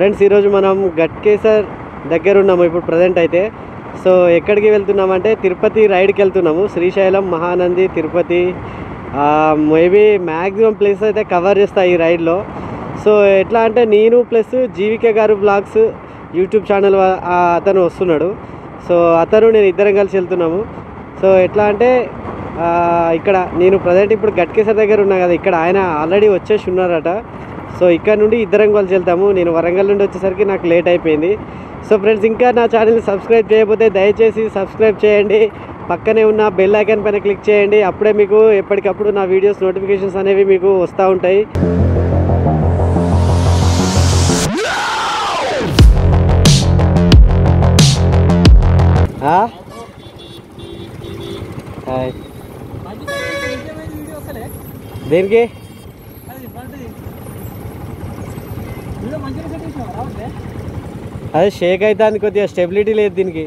Friends ఈరోజు మనం గట్కేసర్ దగ్గర ఉన్నాము ఇప్పుడు ప్రజెంట్ అయితే సో ఎక్కడికి వెళ్తున్నామంటే తిరుపతి రైడ్కి వెళ్తున్నాము Srisailam Mahanandi Tirupati maybe maximum place అయితే కవర్ చేస్తా ఈ రైడ్లో సో ఎట్లా అంటే నేను ప్లస్ జీవికే గారు బ్లాగ్స్ యూట్యూబ్ ఛానల్ వా- ఆ అతను వస్తున్నాడు సో అతను నేను ఇద్దరం కలిసి వెళ్తున్నాము సో ఎట్లా అంటే ఆ, ఇక్కడ నేను ప్రజెంట్ ఇప్పుడు గట్కేసర్ దగ్గర ఉన్నా కదా ఇక్కడ ఆయన ఆల్రెడీ వచ్చేసి ఉన్నారట సో ఇక్కడ నుండి ఇద్దరం కలిసి వెళ్తాము నేను వరంగల్ నుండి వచ్చేసరికి నాకు లేట్ అయిపోయింది సో ఫ్రెండ్స్ ఇంకా నా ఛానల్ని సబ్స్క్రైబ్ చేయకపోతే దయచేసి సబ్స్క్రైబ్ చేయండి పక్కనే ఉన్న బెల్ ఐకాన్ పైన క్లిక్ చేయండి అప్పుడే మీకు ఎప్పటికప్పుడు నా వీడియోస్ నోటిఫికేషన్స్ అనేవి మీకు వస్తూ ఉంటాయి ఆ? హాయ్ దేనికి అదే షేక్ అయితే కొద్దిగా స్టెబిలిటీ లేదు దీనికి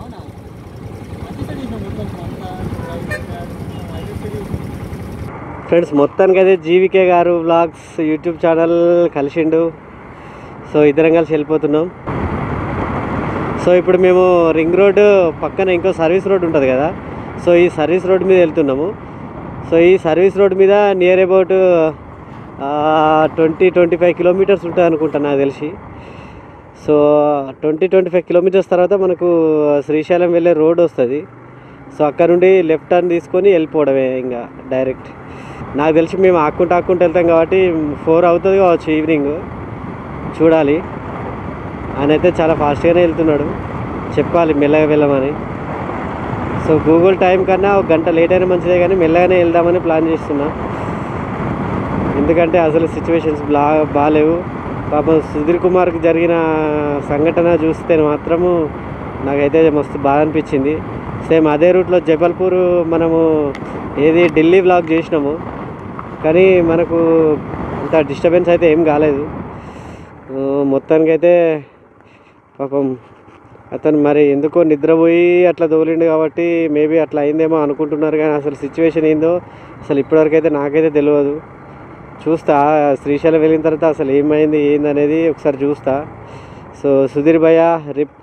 ఫ్రెండ్స్ మొత్తానికి అయితే జీవికే గారు వ్లాగ్స్ యూట్యూబ్ ఛానల్ కలిసిండు సో ఇద్దరం కలిసి వెళ్ళిపోతున్నాం సో ఇప్పుడు మేము రింగ్ రోడ్ పక్కన ఇంకో సర్వీస్ రోడ్ ఉంటుంది కదా సో ఈ సర్వీస్ రోడ్ మీద వెళ్తున్నాము సో ఈ సర్వీస్ రోడ్ మీద near about twenty twenty five kilometres ఉంటుంది అనుకుంటా నాకు తెలిసి so twenty twenty five kilometres తర్వాత మనకు శ్రీశైలం వెళ్ళే రోడ్ వస్తుంది సో అక్కడ నుండి లెఫ్ట్ టర్న్ తీసుకొని వెళ్ళిపోవడమే ఇంకా డైరెక్ట్ నాకు తెలిసి మేము ఆక్కుంటూ ఆక్కుంటూ వెళ్తాం కాబట్టి ఫోర్ అవుతుంది కావచ్చు ఈవినింగ్ చూడాలి ఆయన అయితే చాలా ఫాస్ట్గానే వెళ్తున్నాడు చెప్పాలి మెల్లగా వెళ్ళమని సో గూగుల్ టైం కన్నా ఒక గంట లేట్ అయినా మంచిదే కానీ మెల్లగానే వెళ్దామని ప్లాన్ చేస్తున్నా ఎందుకంటే అసలు సిచ్యువేషన్స్ బా బాగాలేవు పాపం సుధీర్ కుమార్కి జరిగిన సంఘటన చూస్తే మాత్రము నాకైతే మస్తు బాధ అనిపించింది సేమ్ అదే రూట్లో జబల్పూర్ మనము ఏది ఢిల్లీ వ్లాగ్ చేసినాము కానీ మనకు అంత డిస్టర్బెన్స్ అయితే ఏం కాలేదు ఆ, మొత్తానికైతే పాపం అతను మరి ఎందుకో నిద్రపోయి అట్లా తోలిండు కాబట్టి మేబీ అట్లా అయిందేమో అనుకుంటున్నారు కానీ అసలు సిచ్యువేషన్ ఏందో అసలు ఇప్పటివరకు అయితే నాకైతే తెలియదు చూస్తా శ్రీశైలం వెళ్ళిన తర్వాత అసలు ఏమైంది ఏంది అనేది ఒకసారి చూస్తా సో సుధీర్ భయ్య రిప్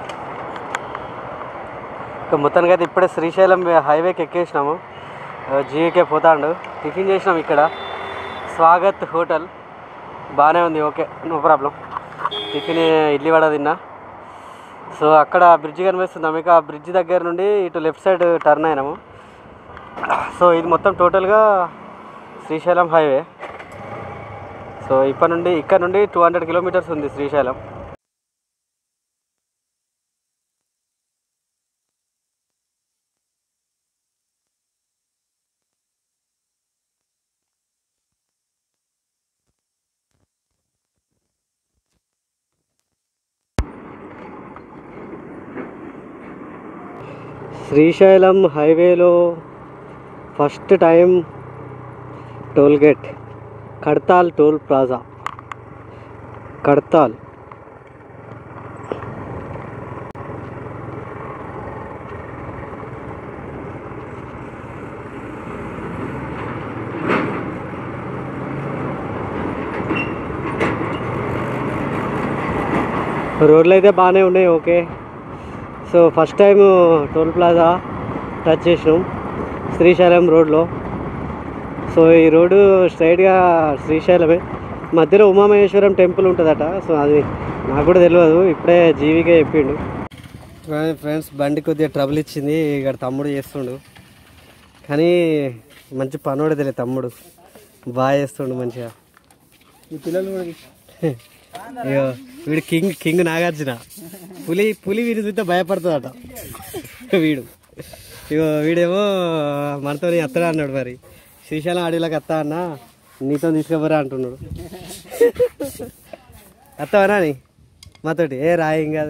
ఇక మొత్తానికి అయితే ఇప్పుడే శ్రీశైలం హైవేకి ఎక్కేసినాము జీవికే పోతాండు టిఫిన్ చేసినాం ఇక్కడ స్వాగత్ హోటల్ బాగానే ఉంది okay no problem tiffin idli vada తిన్నా సో అక్కడ బ్రిడ్జ్ కనిపిస్తుంది మీకు ఆ బ్రిడ్జ్ దగ్గర నుండి ఇటు లెఫ్ట్ సైడ్ టర్న్ అయినాము సో ఇది మొత్తం టోటల్గా శ్రీశైలం హైవే సో ఇప్పటి నుండి ఇక్కడ నుండి టూ హండ్రెడ్ కిలోమీటర్స్ ఉంది శ్రీశైలం శ్రీశైలం హైవేలో first time toll gate Kadthal toll plaza Kadthal రోడ్లు అయితే బాగానే ఉన్నాయి okay so first time toll plaza touch చేసినాం శ్రీశైలం రోడ్లో సో ఈ రోడ్డు స్ట్రైట్గా శ్రీశైలమే మధ్యలో ఉమామహేశ్వరం టెంపుల్ ఉంటుందట సో అది నాకు కూడా తెలియదు ఇప్పుడే జీవిగా చెప్పిండు ఫ్రెండ్స్ బండి కొద్దిగా ట్రబుల్ ఇచ్చింది ఇక్కడ తమ్ముడు చేస్తుండు కానీ మంచి పనోడు తెలియదు తమ్ముడు బాగా చేస్తుండు మంచిగా ఈ పిల్లలు కూడా ఇగో వీడు కింగ్ కింగ్ నాగార్జున పులి పులి వీడి చూస్తే భయపడుతుందట వీడు ఇగో వీడేమో మనతో అత్తడా అన్నాడు మరి శ్రీశైలం అడవిలోకి అత్తా అన్న నీతో తీసుకుపోరా అంటున్నాడు అత్తవరా నీ మాతోటి ఏ రాయం కాదు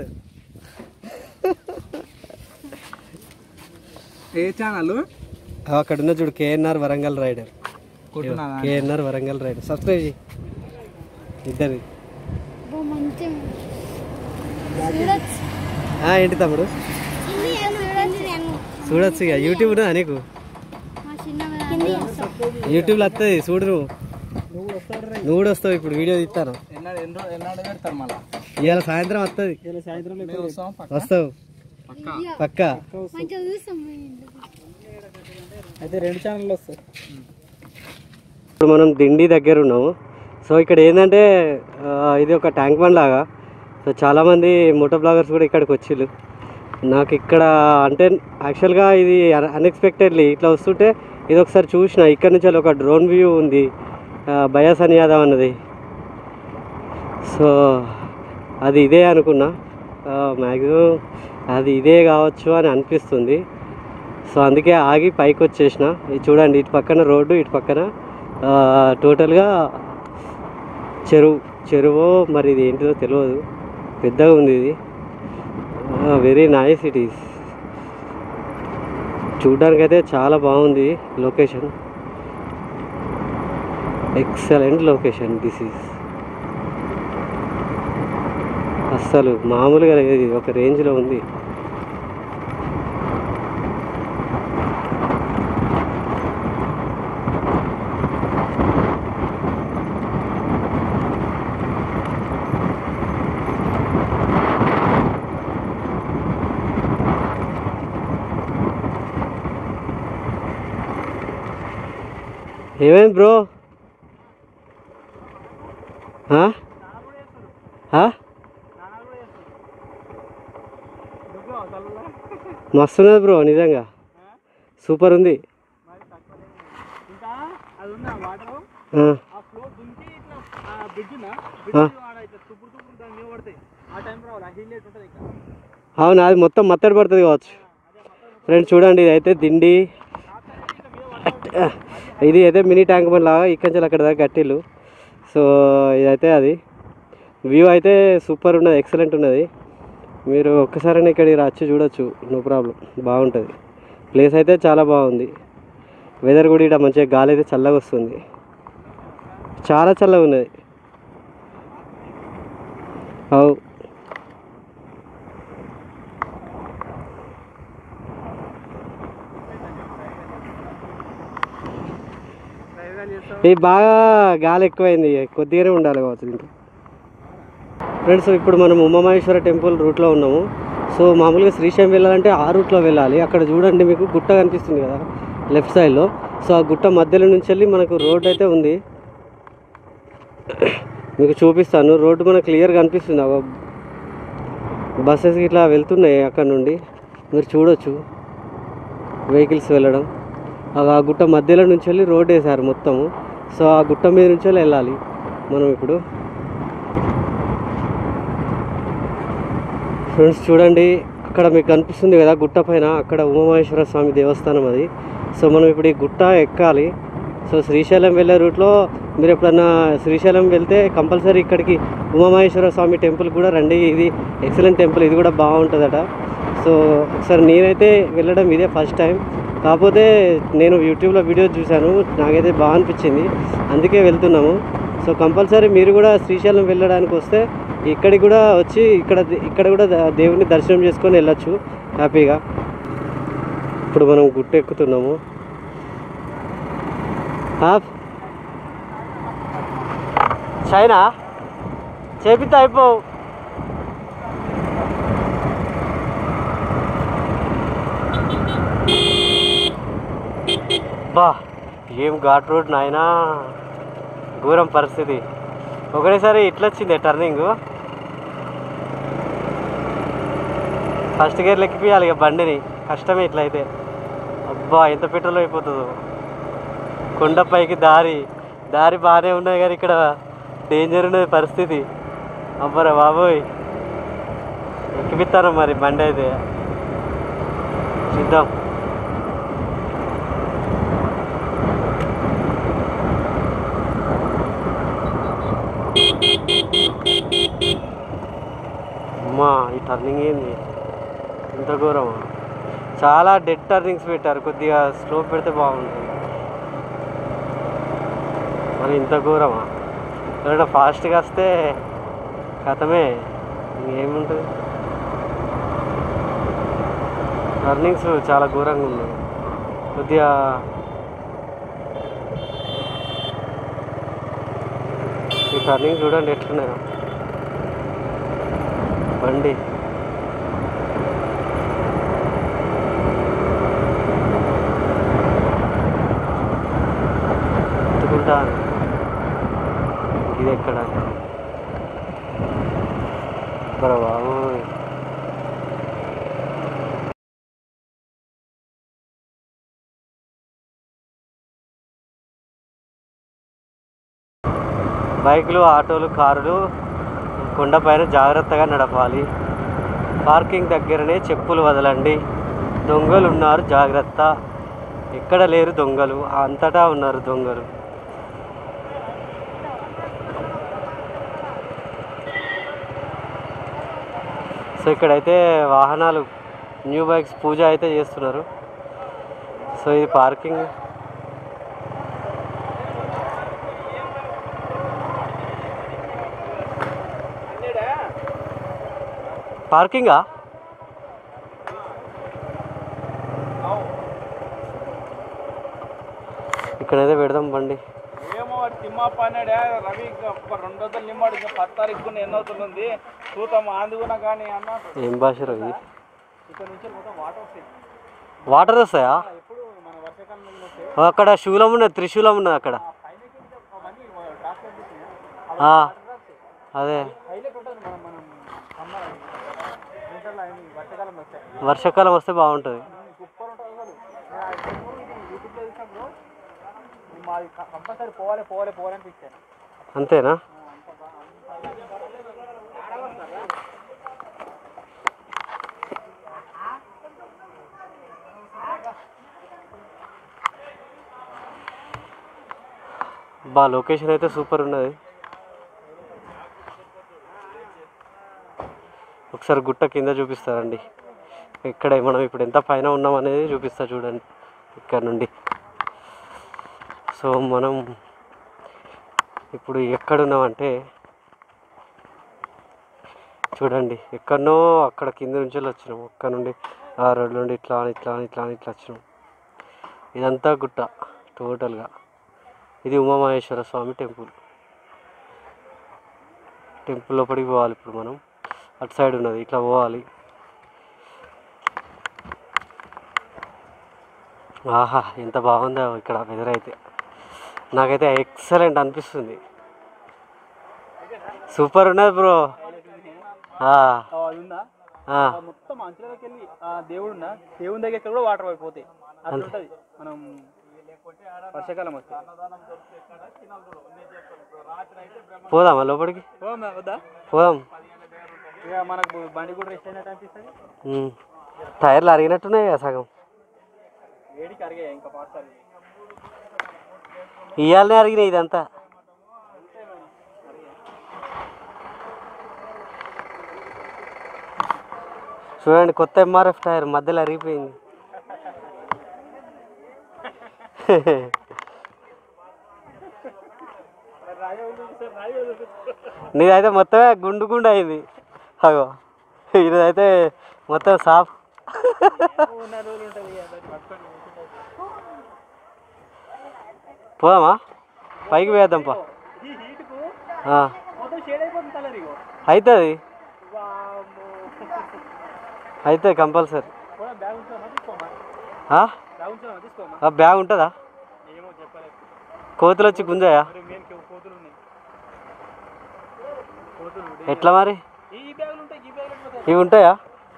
ఏ ఛానల్ అక్కడ ఉన్న చూడు కేఎన్ఆర్ వరంగల్ రైడర్ కొట్టున్నావా కేఎన్ఆర్ వరంగల్ రైడర్ సబ్స్క్రైబ్ చేయి ఇద్దరు బో మంచి చూడొచ్చు ఆ, ఏంటి తమ్ముడు కింది చూడొచ్చు నేను చూడొచ్చు ఇక యూట్యూబ్ ఉన్నదా నీకు మా చిన్న కింది యూట్యూబ్లో వస్తుంది చూడు నువ్వు నువ్వు కూడా వస్తావు ఇప్పుడు వీడియో తీస్తాను ఎన్న ఎన్నాడు ఎన్నో ఎన్నాడు పెడతారు మళ్ళా ఇవాళ సాయంత్రం వస్తుంది ఇలా సాయంత్రం మేము వస్తాం పక్క వస్తావు పక్క పక్క మంచిగా చూస్తాం మీ ఇంట్లో. అయితే రెండు ఛానళ్ళు వస్తాయి ఇప్పుడు మనం దిండి దగ్గర ఉన్నాము సో ఇక్కడ ఏంటంటే ఆ, ఇది ఒక ట్యాంక్ బండ్ లాగా సో చాలామంది మోటో బ్లాగర్స్ కూడా ఇక్కడికి వచ్చిళ్ళు నాకు ఇక్కడ అంటే యాక్చువల్గా ఇది అన్ఎక్స్పెక్టెడ్లీ ఇట్లా వస్తుంటే ఇది ఒకసారి చూసిన ఇక్కడ నుంచి ఒక డ్రోన్ వ్యూ ఉంది బయాసన్ యాదవ్ అన్నది సో అది ఇదే అనుకున్నా మ్యాక్సిమం అది ఇదే కావచ్చు అని అనిపిస్తుంది సో అందుకే ఆగి పైకి వచ్చేసిన ఇది చూడండి ఇటు పక్కన రోడ్డు ఇటు పక్కన ఆ, టోటల్గా చెరువు చెరువు మరి ఇది ఏంటిదో తెలియదు పెద్దగా ఉంది ఇది వెరీ నైస్ ఇట్ ఈస్ చూడ్డానికైతే చాలా బాగుంది location excellent location this is అస్సలు మామూలుగా లేదు ఇది ఒక రేంజ్లో ఉంది ఏమైంది బ్రో ఆ? ఆ? మస్తున్నది బ్రో నిజంగా సూపర్ ఉంది ఇంకా అది ఉన్న వాటర్ ఆ, ఆ ఫ్లో దుంకి ఇట్లా ఆ బ్రిడ్జ్ ఉన్నా ఆ. బ్రిడ్జ్ ఆడ ఇట్లా తుప్పుడు తుప్పుడు దాని మీద పడతాయి ఆ టైం రావాలి ఆ హీల్ ఉంటుంది ఇంకా అవును అది మొత్తం మత్తడి పడుతుంది కావచ్చు ఫ్రెండ్స్ చూడండి ఇది అయితే దిండి ఇది అయితే మినీ ట్యాంక్ బండ్ లాగా ఇక్కడి నుంచి అక్కడ దాకా కట్టిల్లు సో ఇదైతే అది వ్యూ అయితే సూపర్ ఉన్నది ఎక్సలెంట్ ఉన్నది మీరు ఒక్కసారైనా ఇక్కడికి వచ్చి చూడొచ్చు నో ప్రాబ్లం బాగుంటుంది ప్లేస్ అయితే చాలా బాగుంది వెదర్ కూడా ఇక్కడ మంచిగా గాలి అయితే చల్లగా వస్తుంది చాలా చల్లగా ఉన్నది అవు ఇది బాగా గాలి ఎక్కువైంది కొద్దిగానే ఉండాలి కావచ్చు ఇంకా ఫ్రెండ్స్ ఇప్పుడు మనం ఉమామహేశ్వర టెంపుల్ రూట్లో ఉన్నాము సో మామూలుగా శ్రీశైలం వెళ్ళాలంటే ఆ రూట్లో వెళ్ళాలి అక్కడ చూడండి మీకు గుట్ట కనిపిస్తుంది కదా లెఫ్ట్ సైడ్లో సో ఆ గుట్ట మధ్యలో నుంచి వెళ్ళి మనకు రోడ్ అయితే ఉంది మీకు చూపిస్తాను రోడ్డు మనకు క్లియర్గా కనిపిస్తుంది ఆ బస్సెస్ ఇట్లా వెళ్తున్నాయి అక్కడ నుండి మీరు చూడొచ్చు వెహికల్స్ వెళ్ళడం ఆ- ఆ గుట్ట మధ్యలో నుంచి వెళ్ళి రోడ్ వేశారు మొత్తము సో ఆ గుట్ట మీద నుంచి వెళ్ళి వెళ్ళాలి మనం ఇప్పుడు ఫ్రెండ్స్ చూడండి అక్కడ మీకు కనిపిస్తుంది కదా గుట్ట పైన అక్కడ ఉమామహేశ్వర స్వామి దేవస్థానం అది సో మనం ఇప్పుడు ఈ గుట్ట ఎక్కాలి సో శ్రీశైలం వెళ్ళే రూట్లో మీరు ఎప్పుడన్నా శ్రీశైలం వెళ్తే కంపల్సరీ ఇక్కడికి ఉమామహేశ్వర స్వామి టెంపుల్ కూడా రండి ఇది ఎక్సలెంట్ టెంపుల్ ఇది కూడా బాగుంటుందట సో ఒకసారి నేనైతే వెళ్ళడం ఇదే ఫస్ట్ టైం కాకపోతే నేను యూట్యూబ్లో వీడియో చూశాను నాకైతే బాగా అనిపించింది అందుకే వెళ్తున్నాము సో కంపల్సరీ మీరు కూడా శ్రీశైలం వెళ్ళడానికి వస్తే ఇక్కడికి కూడా వచ్చి ఇక్కడ ఇక్కడ కూడా ద- దేవుని దర్శనం చేసుకొని వెళ్ళొచ్చు హ్యాపీగా ఇప్పుడు మనం గుట్ట ఎక్కుతున్నాము హాఫ్ చైనా చేపితే అయిపోవు బా ఏం ఘాట్ రోడ్ నాయనా ఘోరం పరిస్థితి ఒకటేసారి ఇట్లా వచ్చింది టర్నింగ్ ఫస్ట్ గేర్ లెక్కిపియాలి ఇక బండిని కష్టమే ఇట్లయితే అబ్బా ఎంత పెట్రోల్ అయిపోతుందో కొండపైకి దారి దారి బాగానే ఉన్నది కానీ ఇక్కడ డేంజర్ ఉన్నది పరిస్థితి అబ్బరా బాబోయ్ ఎక్కిపిస్తాను మరి బండి అయితే చూద్దాం అమ్మా ఈ టర్నింగ్ ఏంది ఇంత ఘోరమా చాలా డెడ్ టర్నింగ్స్ పెట్టారు కొద్దిగా స్లో పెడితే బాగుంటుంది మరి ఇంత ఘోరమా ఎవరైనా ఫాస్ట్గా వస్తే కథమే ఇంకేముంటుంది టర్నింగ్స్ చాలా ఘోరంగా ఉన్నాయి కొద్దిగా ఈ టర్నింగ్ చూడండి ఎట్లున్నాయో బండి ఎత్తుకుంటా ఇది ఎక్కడ బరా బాబోయ్ బైకులు ఆటోలు కారులు కొండపైన జాగ్రత్తగా నడపాలి పార్కింగ్ దగ్గరనే చెప్పులు వదలండి దొంగలు ఉన్నారు జాగ్రత్త ఎక్కడ లేరు దొంగలు అంతటా ఉన్నారు దొంగలు సో ఇక్కడైతే వాహనాలు న్యూ బైక్స్ పూజ అయితే చేస్తున్నారు సో ఇది పార్కింగ్ పార్కింగా ఇక్కడైతే పెడదాం బండి ఏమో వాడు తిమ్మప్ప అన్నాడే రవి ఇంకా ఒక రెండు వందలు నిమ్మాడు ఇంకా పది తారీఖు ఎన్ని అవుతుంది చూద్దాం అందుకున్నా కానీ అన్న ఏం భాష రా ఇది ఇక్కడ నుంచి మొత్తం వాటర్ వస్తాయి వాటర్ వస్తాయా ఎప్పుడు మన వర్షాకాలం వస్తాయి అక్కడ శూలం ఉన్నది త్రిశూలం ఉన్నది అక్కడ అవన్నీ ట్రాక్టర్ ఆ, అదే హైలైట్ ఉంటుంది మనం మనం సమ్మర్ వింటర్లో అవి వర్షాకాలం వస్తాయి వర్షాకాలం వస్తే బాగుంటుంది సూపర్ ఉంటుంది అసలు నేను ఆ టెంపుల్ ఇది యూట్యూబ్లో చూసినప్పుడు ఇది మాది కంపల్సరీ పోవాలి పోవాలి పోవాలి అనిపించాను అంతేనా బా లొకేషన్ అయితే సూపర్ ఉన్నది ఒకసారి గుట్ట కింద చూపిస్తారండి ఇక్కడ మనం ఇప్పుడు ఎంత పైన ఉన్నాం అనేది చూపిస్తా చూడండి ఇక్కడ నుండి సో మనం ఇప్పుడు ఎక్కడున్నామంటే చూడండి ఎక్కడనో అక్కడ కింద నుంచి వచ్చినాం అక్కడ నుండి ఆ రోడ్ నుండి ఇట్లా అని ఇట్లా అని ఇట్లా అని ఇట్లా వచ్చినాం ఇదంతా గుట్ట టోటల్గా ఇది ఉమామహేశ్వర స్వామి టెంపుల్ టెంపుల్ లోపలికి పోవాలి ఇప్పుడు మనం అటు సైడ్ ఉన్నది ఇట్లా పోవాలి ఆహా ఎంత బాగుందో ఇక్కడ వెదర్ అయితే నాకైతే ఎక్సలెంట్ అనిపిస్తుంది సూపర్ ఉన్నది బ్రో అది ఉందా ఆ మొత్తం అంచులకి వెళ్ళి ఆ దేవుడు ఉన్నా దేవుని దగ్గరికి కూడా వాటర్ అయిపోతాయి అట్లా ఉంటుంది మనం వర్షాకాలం వస్తే పోదామా లోపలికి పోదామా వద్దా పోదాం ఇక మనకు బండి కూడా రెస్ట్ అయినట్టు అనిపిస్తుంది ఉమ్. టైర్లు అరిగినట్టున్నాయి కదా సగం వేడికి అరిగాయి ఇంకా పాడతారు ఇవాళనే అరిగినాయి ఇదంతా చూడండి కొత్త ఎంఆర్ఎఫ్ టైర్ మధ్యలో అరిగిపోయింది నీదైతే మొత్తమే గుండు గుండు అయింది అగో ఇదైతే మొత్తం సాఫ్ ఉన్న రోజులు ఉంటుంది ఇక దాన్ని పట్టుకొని కూర్చుంటాం. పోదామా పైకి వేద్దాం పా ఈ హీట్కు ఆ, మొత్తం షేడ్ అయిపోతుంది కలర్ ఇగో అవుతుంది వామ్మో. అవుతుంది కంపల్సరీ పోదాం, బ్యాగ్ ఉంచామా తీసుకోమా ఆ? బ్యాగ్ ఉంచామా తీసుకోమా ఆ బ్యాగ్ ఉంటుందా ఏమో చెప్పలేదు కోతులు వచ్చి గుంజాయా మరి మెయిన్ కోతులు ఉన్నాయి కోతులు ఎట్లా మరి ఈ ఈ బ్యాగులు ఉంటాయి ఈ బ్యాగులు పోతాయి ఇవి ఉంటాయా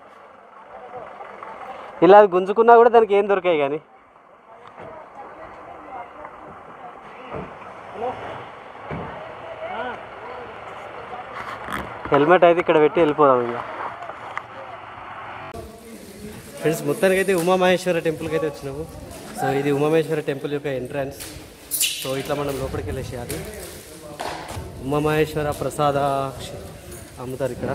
ఇలా అది గుంజుకున్నా కూడా దానికి ఏం దొరికాయి కానీ హెల్మెట్ అయితే ఇక్కడ పెట్టి వెళ్ళిపోదాం ఇంకా ఫ్రెండ్స్ మొత్తానికి అయితే ఉమామహేశ్వర టెంపుల్కి అయితే వచ్చినాము సో ఇది ఉమామహేశ్వర టెంపుల్ యొక్క ఎంట్రన్స్ సో ఇట్లా మనం లోపలికి వెళ్ళేసేయాలి ఉమామహేశ్వర ప్రసాద క్ష- అమ్ముతారు ఇక్కడ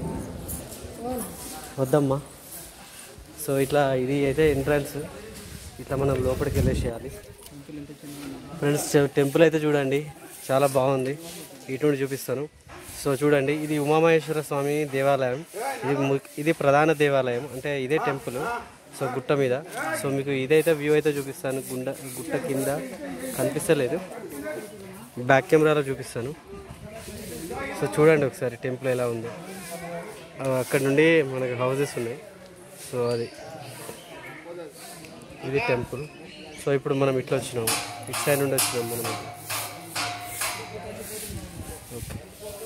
వద్దమ్మా సో ఇట్లా ఇది అయితే ఎంట్రన్స్ ఇట్లా మనం లోపలికి వెళ్ళేసేయాలి ఫ్రెండ్స్ టెంపుల్ అయితే చూడండి చాలా బాగుంది ఇటువంటి చూపిస్తాను సో చూడండి ఇది ఉమామహేశ్వర స్వామి దేవాలయం ఇది ము- ఇది ప్రధాన దేవాలయం అంటే ఇదే టెంపుల్ సో గుట్ట మీద సో మీకు ఇదైతే వ్యూ అయితే చూపిస్తాను గుండ గుట్ట కింద కనిపిస్తలేదు బ్యాక్ కెమెరాలో చూపిస్తాను సో చూడండి ఒకసారి టెంపుల్ ఎలా ఉందో ఆ, అక్కడ నుండి మనకు హౌసెస్ ఉన్నాయి సో అది ఇది టెంపుల్ సో ఇప్పుడు మనం ఇట్లా వచ్చినాము ఇటు సైడ్ నుండి వచ్చినాము మనం ఇట్లా. ఓకే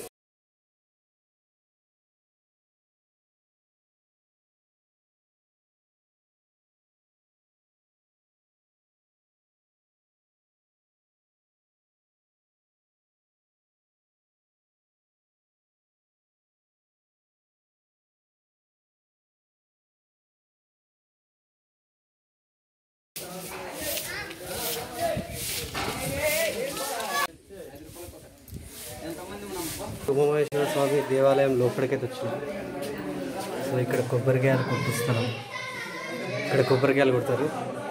ఉమామహేశ్వర స్వామి దేవాలయం లోపలికైతే వచ్చినాం సో ఇక్కడ కొబ్బరికాయలు కొట్టిస్తారు ఇక్కడ కొబ్బరికాయలు కొడతారు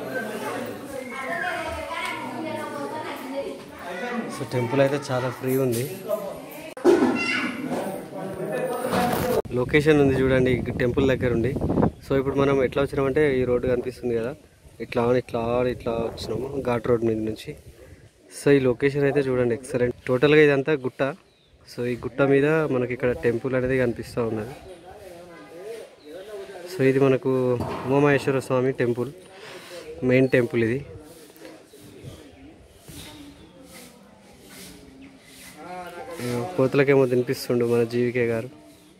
సో టెంపుల్ అయితే చాలా ఫ్రీ ఉంది లొకేషన్ ఉంది చూడండి ఈ టెంపుల్ దగ్గర ఉంది సో ఇప్పుడు మనం ఎట్లా వచ్చినామంటే ఈ రోడ్డు కనిపిస్తుంది కదా ఇట్లా ఆన్ ఇట్లా ఆన్ ఇట్లా వచ్చినాము ఘాట్ రోడ్ మీద నుంచి సో ఈ లొకేషన్ అయితే చూడండి ఎక్సలెంట్ టోటల్గా ఇదంతా గుట్ట సో ఈ గుట్ట మీద మనకి ఇక్కడ టెంపుల్ అనేది కనిపిస్తూ ఉన్నది సో ఇది మనకు Umamaheshwara Swamy temple main temple ఇది ఇగో కోతులకేమో తినిపిస్తుండు మన జీవికే గారు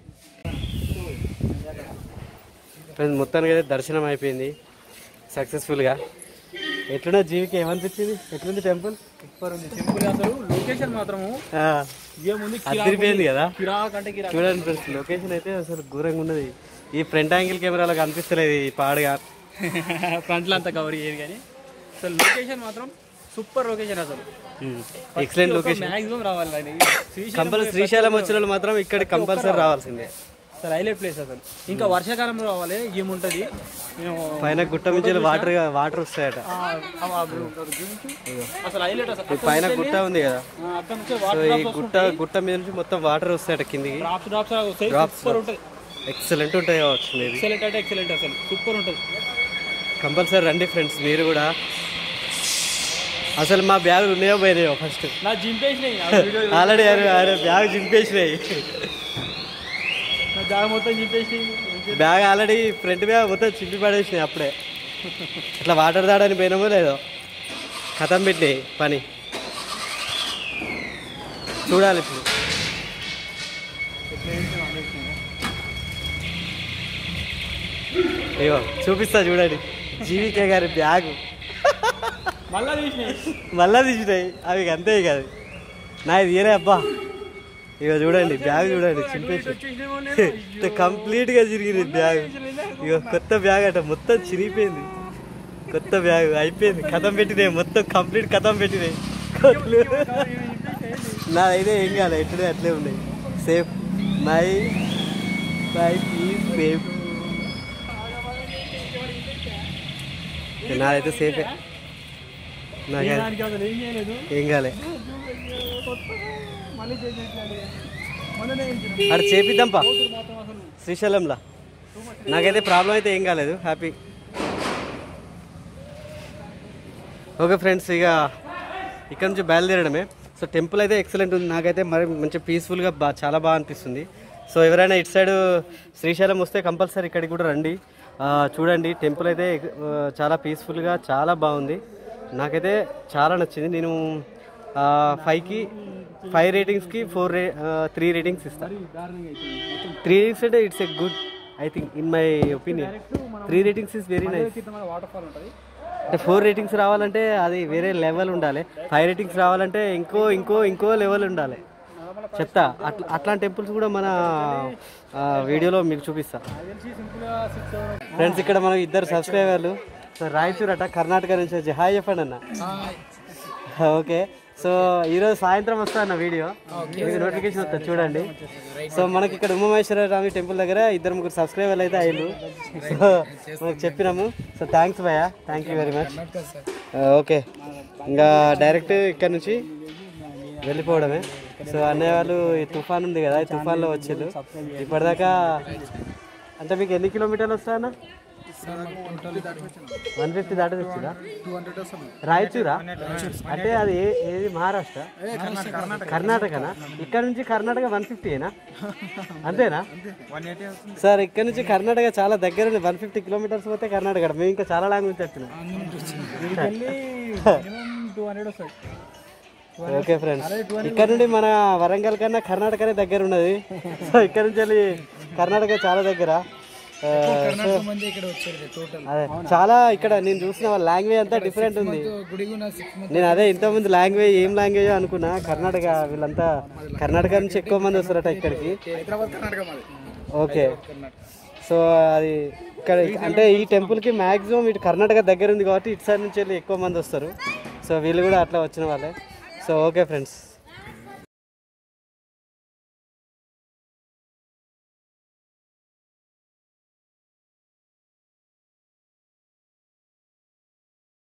ఫ్రెండ్స్ మొత్తానికి అయితే దర్శనం అయిపోయింది సక్సెస్ఫుల్గా ఎట్లున్నా జీవికి ఏమనిపించింది ఎట్లుంది టెంపుల్ సూపర్ ఉంది సింపుల్ అసలు లొకేషన్ మాత్రము ఏముంది అదిరిపోయింది కదా కిరాక్ అంటే కిరాక్ చూడండి ఫ్రెండ్స్ లొకేషన్ అయితే అసలు ఘోరంగా ఉన్నది ఈ ఫ్రంట్ యాంగిల్ కెమెరాలో కనిపిస్తలేదు ఈ పాడుగా ఫ్రంట్లో అంతా కవర్ చేయదు కానీ అసలు లొకేషన్ మాత్రం సూపర్ లొకేషన్ అసలు ఎక్సలెంట్ లొకేషన్ మ్యాక్సిమం రావాలి కానీ శ్రీశైలం కంపల్ శ్రీశైలం వచ్చిన వాళ్ళు మాత్రం ఇక్కడ కంపల్సరీ రావాల్సిందే అసలు హైలైట్ ప్లేస్ అసలు ఇంకా వర్షాకాలంలో రావాలి ఏముంటది మేము పైన గుట్ట నుంచి వాటర్ వాటర్ వస్తాయట ఆ, ఆ, ఆ view గురించి అసలు హైలైట్ అసలు ఈ పైన గుట్ట ఉంది కదా ఆ, అక్కడ నుంచి సో వాటర్ ఈ గుట్ట గుట్ట మీద నుంచి మొత్తం వాటర్ వస్తాయట కిందికి డ్రాప్స్ డ్రాప్స్ వస్తాయి సూపర్ ఉంటుంది ఎక్సలెంట్ ఉంటాయి కావచ్చు మేబీ ఎక్సలెంట్ అంటే ఎక్సలెంట్ అసలు సూపర్ ఉంటుంది కంపల్సరీ రండి ఫ్రెండ్స్ మీరు కూడా అసలు మా బ్యాగులు ఉన్నాయో పోయినాయో ఫస్ట్ నా జింపేసినాయి ఆ వీడియో ఆల్రెడీ ఆయన బ్యాగ్ చింపేసినాయి నా జాగ మొత్తం జింపేసినాయి బ్యాగ్ ఆల్రెడీ ఫ్రంట్ బ్యాగ్ మొత్తం చింపి పడేసినాయి అప్పుడే ఇట్లా వాటర్ దాడని పోయినామో లేదో కథం పెట్టినాయి పని చూడాలి ఇప్పుడు అయ్యో చూపిస్తా చూడండి జీవికే గారి బ్యాగ్ మళ్ళా తీసినాయి మళ్ళా తీసినాయి అవి అంతే కాదు నా ఇది తీయలే అబ్బా ఇక చూడండి బ్యాగ్ చూడండి చింపేసి కంప్లీట్ గా చిరిగింది బ్యాగ్ ఇక కొత్త బ్యాగ్ అట మొత్తం చిరిగిపోయింది కొత్త బ్యాగ్ అయిపోయింది కథం పెట్టినాయి మొత్తం కంప్లీట్ కథం పెట్టినాయి కొట్లు నాదైతే ఏం కాదు ఎట్లనే అట్లే ఉన్నాయి safe my my is safe నాదైతే సేఫే నాకైతే దానికి అసలు ఏం చేయలేదు ఏం కాలే మళ్ళీ చేసేట్లాంటి మొన్ననే ఇచ్చిన అక్కడ చేపిద్దాంపా మాత్రం అసలు శ్రీశైలంలో నాకైతే ప్రాబ్లం అయితే ఏం కాలేదు హ్యాపీ ఓకే ఫ్రెండ్స్ ఇక ఇక్కడ నుంచి బయలుదేరడమే సో టెంపుల్ అయితే ఎక్సలెంట్ ఉంది నాకైతే మరి మంచి పీస్ఫుల్గా బా చాలా బాగా అనిపిస్తుంది సో ఎవరైనా ఇటు సైడ్ శ్రీశైలం వస్తే కంపల్సరీ ఇక్కడికి కూడా రండి ఆ, చూడండి టెంపుల్ అయితే ఆ, చాలా పీస్ఫుల్గా చాలా బాగుంది నాకైతే చాలా నచ్చింది నేను ఫైవ్కి ఫైవ్ రేటింగ్స్కి ఫోర్ రే త్రీ రేటింగ్స్ ఇస్తాను దారుణంగా అయిపోయింది త్రీ రేటింగ్స్ అంటే it's a good I think in my opinion three ratings is very nice కింద మన వాటర్ ఫాల్ ఉంటుంది అంటే ఫోర్ రేటింగ్స్ రావాలంటే అది వేరే లెవెల్ ఉండాలి ఫైవ్ రేటింగ్స్ రావాలంటే ఇంకో ఇంకో ఇంకో లెవెల్ ఉండాలి చెప్తా అట్లా అట్లాంటి టెంపుల్స్ కూడా మన ఆ, వీడియోలో మీకు చూపిస్తా తెలిసి సింపుల్గా సిక్స్ ఫ్రెండ్స్ ఇక్కడ మనం ఇద్దరు సబ్స్క్రైబర్లు సో రాయచూర్ అట కర్ణాటక నుంచి వచ్చి హాయ్ చెప్పండి అన్న ఓకే సో ఈరోజు సాయంత్రం వస్తా అన్న వీడియో మీకు నోటిఫికేషన్ వస్తుంది చూడండి సో మనకి ఇక్కడ ఉమామేశ్వర స్వామి టెంపుల్ దగ్గర ఇద్దరు ముగ్గురు సబ్స్క్రైబర్లు అయితే అయ్యారు సో మనకు చెప్పినాము సో థ్యాంక్స్ భయ్య thank you very much okay ఇంకా డైరెక్ట్ ఇక్కడ నుంచి వెళ్ళిపోవడమే సో అన్నయ్య వాళ్ళు ఈ తుఫాన్ ఉంది కదా ఈ తుఫాన్లో వచ్చారు ఇప్పటిదాకా అంటే మీకు ఎన్ని కిలోమీటర్లు వస్తాయన్న వన్ ఫిఫ్టీ దాటి వచ్చిందా రాయచూరా అంటే అది ఏ ఏది మహారాష్ట్ర కర్ణాటకనా ఇక్కడ నుంచి కర్ణాటక వన్ ఫిఫ్టీనా అంతేనా సార్ ఇక్కడ నుంచి కర్ణాటక చాలా దగ్గర ఉంది వన్ ఫిఫ్టీ కిలోమీటర్స్ పోతే కర్ణాటక మేము ఇంకా చాలా లాంగ్ నుంచి వచ్చినాం టూ హండ్రెడ్ వస్తాయి ఓకే ఫ్రెండ్స్ ఇక్కడ నుండి మన వరంగల్ కన్నా కర్ణాటకనే దగ్గర ఉన్నది సో ఇక్కడ నుంచి వెళ్ళి కర్ణాటక చాలా దగ్గర ఆ, సో అదే చాలా ఇక్కడ నేను చూసిన వాళ్ళ లాంగ్వేజ్ అంతా డిఫరెంట్ ఉంది నేను అదే ఇంతకుముందు లాంగ్వేజ్ ఏం లాంగ్వేజ్ అనుకున్నా కర్ణాటక వీళ్ళంతా కర్ణాటక నుంచి ఎక్కువ మంది వస్తారట ఇక్కడికి ఓకే సో అది ఇక్కడ అంటే ఈ టెంపుల్కి మ్యాక్సిమం ఇటు కర్ణాటక దగ్గర ఉంది కాబట్టి ఇటు సైడ్ నుంచి వెళ్ళి ఎక్కువ మంది వస్తారు సో వీళ్ళు కూడా అట్లా వచ్చిన వాళ్ళే సో ఓకే ఫ్రెండ్స్